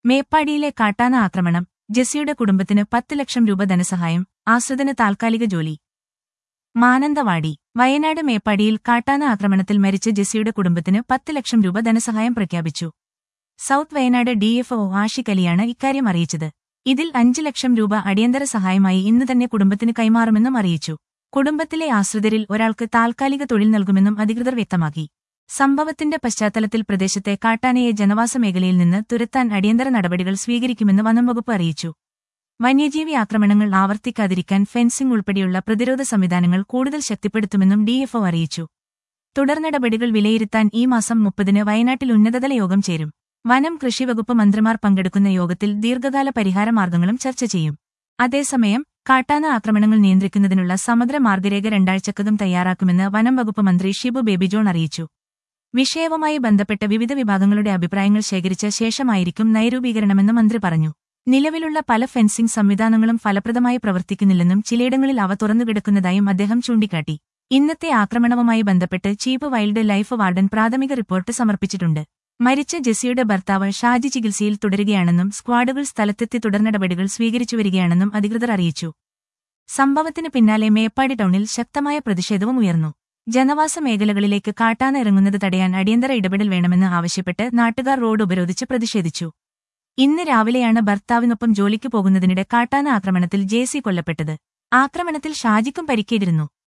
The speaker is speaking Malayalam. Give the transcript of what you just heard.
മേപ്പാടിയിലെ കാട്ടാന ആക്രമണം ജെസ്സിയുടെ കുടുംബത്തിന് പത്ത് ലക്ഷം രൂപ ധനസഹായം ആശ്രിതന് താൽക്കാലിക ജോലി മാനന്തവാടി വയനാട് മേപ്പാടിയിൽ കാട്ടാന ആക്രമണത്തിൽ മരിച്ച ജെസ്സിയുടെ കുടുംബത്തിന് പത്ത് ലക്ഷം രൂപ ധനസഹായം പ്രഖ്യാപിച്ചു സൗത്ത് വയനാട് ഡിഎഫ്ഒ ആഷിഖ് അലിയാണ് ഇക്കാര്യം അറിയിച്ചത് ഇതിൽ അഞ്ച് ലക്ഷം രൂപ അടിയന്തര സഹായമായി ഇന്ന് തന്നെ കുടുംബത്തിന് കൈമാറുമെന്നും അറിയിച്ചു കുടുംബത്തിലെ ആശ്രിതരിൽ ഒരാൾക്ക് താൽക്കാലിക തൊഴിൽ നൽകുമെന്നും അധികൃതർ വ്യക്തമാക്കി സംഭവത്തിന്റെ പശ്ചാത്തലത്തിൽ പ്രദേശത്തെ കാട്ടാനയെ ജനവാസ മേഖലയിൽ നിന്ന് തുരത്താൻ അടിയന്തര നടപടികൾ സ്വീകരിക്കുമെന്ന് വനംവകുപ്പ് അറിയിച്ചു വന്യജീവി ആക്രമണങ്ങൾ ആവർത്തിക്കാതിരിക്കാൻ ഫെൻസിംഗ് ഉൾപ്പെടെയുള്ള പ്രതിരോധ സംവിധാനങ്ങൾ കൂടുതൽ ശക്തിപ്പെടുത്തുമെന്നും ഡിഎഫ്ഒ അറിയിച്ചു തുടർനടപടികൾ വിലയിരുത്താൻ ഈ മാസം മുപ്പതിന് വയനാട്ടിൽ ഉന്നതതല യോഗം ചേരും വനം കൃഷിവകുപ്പ് മന്ത്രിമാർ പങ്കെടുക്കുന്ന യോഗത്തിൽ ദീർഘകാല പരിഹാര മാർഗങ്ങളും ചർച്ച ചെയ്യും അതേസമയം കാട്ടാന ആക്രമണങ്ങൾ നിയന്ത്രിക്കുന്നതിനുള്ള സമഗ്ര മാർഗരേഖ രണ്ടാഴ്ചക്കകം തയ്യാറാക്കുമെന്ന് വനം വകുപ്പ് മന്ത്രി ഷിബു ബേബി ജോൺ അറിയിച്ചു വിഷയവുമായി ബന്ധപ്പെട്ട വിവിധ വിഭാഗങ്ങളുടെ അഭിപ്രായങ്ങൾ ശേഖരിച്ച ശേഷമായിരിക്കും നയരൂപീകരണമെന്ന് മന്ത്രി പറഞ്ഞു നിലവിലുള്ള പല ഫെൻസിംഗ് സംവിധാനങ്ങളും ഫലപ്രദമായി പ്രവർത്തിക്കുന്നില്ലെന്നും ചിലയിടങ്ങളിൽ അവ തുറന്നുകിടക്കുന്നതായും അദ്ദേഹം ചൂണ്ടിക്കാട്ടി ഇന്നത്തെ ആക്രമണവുമായി ബന്ധപ്പെട്ട് ചീഫ് വൈൽഡ് ലൈഫ് വാർഡൻ പ്രാഥമിക റിപ്പോർട്ട് സമർപ്പിച്ചിട്ടുണ്ട് മരിച്ച ജെസ്സിയുടെ ഭർത്താവ് ഷാജി ചികിത്സയിൽ തുടരുകയാണെന്നും സ്ക്വാഡുകൾ സ്ഥലത്തെത്തി തുടർനടപടികൾ സ്വീകരിച്ചുവരികയാണെന്നും അധികൃതർ അറിയിച്ചു സംഭവത്തിന് പിന്നാലെ മേപ്പാടി ടൗണിൽ ശക്തമായ പ്രതിഷേധവും ഉയർന്നു ജനവാസ മേഖലകളിലേക്ക് കാട്ടാന ഇറങ്ങുന്നത് തടയാൻ അടിയന്തര ഇടപെടൽ വേണമെന്ന് ആവശ്യപ്പെട്ട് നാട്ടുകാർ റോഡ് ഉപരോധിച്ച് പ്രതിഷേധിച്ചു ഇന്ന് രാവിലെയാണ് ഭർത്താവിനൊപ്പം ജോലിക്ക് പോകുന്നതിനിടെ കാട്ടാന ആക്രമണത്തിൽ ജെ സി കൊല്ലപ്പെട്ടത് ആക്രമണത്തിൽ ഷാജിക്കും പരിക്കേറ്റിരുന്നു